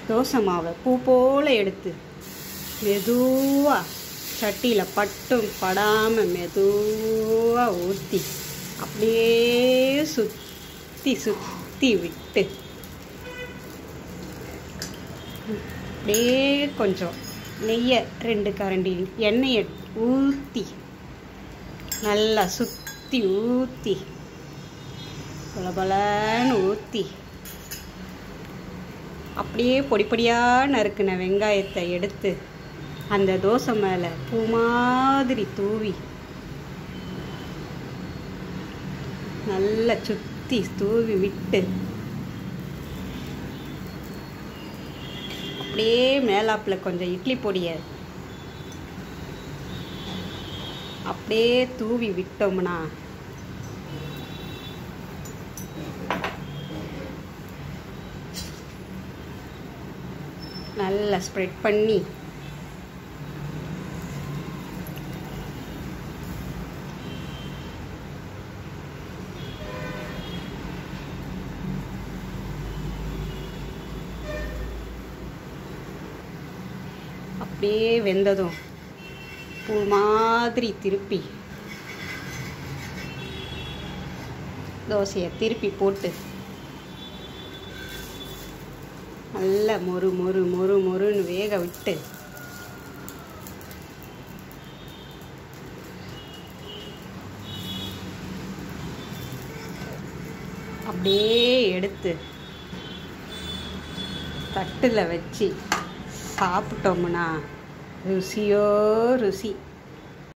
தோசை மாவை பூ போல் எடுத்து மெதுவாக சட்டியில் பட்டும் படாமல் மெதுவாக ஊற்றி அப்படியே சுற்றி சுற்றி விட்டு அப்படியே கொஞ்சம் நெய்யை ரெண்டு கரண்டி எண்ணெயை ஊற்றி நல்லா சுற்றி ஊற்றி பலபலன்னு ஊற்றி அப்படியே பொடி பொடியாக நறுக்கின வெங்காயத்தை எடுத்து அந்த தோசை மேலே பூ மாதிரி தூவி நல்லா சுற்றி தூவி விட்டு அப்படியே மேலாப்பில் கொஞ்சம் இட்லி பொடியை அப்படியே தூவி விட்டோம்னா நல்லா ஸ்ப்ரெட் பண்ணி அப்படியே வெந்ததும் பூ மாதிரி திருப்பி தோசையை திருப்பி போட்டு நல்லா மொறு மொறு மொறு மொறுன்னு வேக விட்டு அப்படியே எடுத்து தட்டில் வச்சு சாப்பிட்டோம்னா ருசியோ ருசி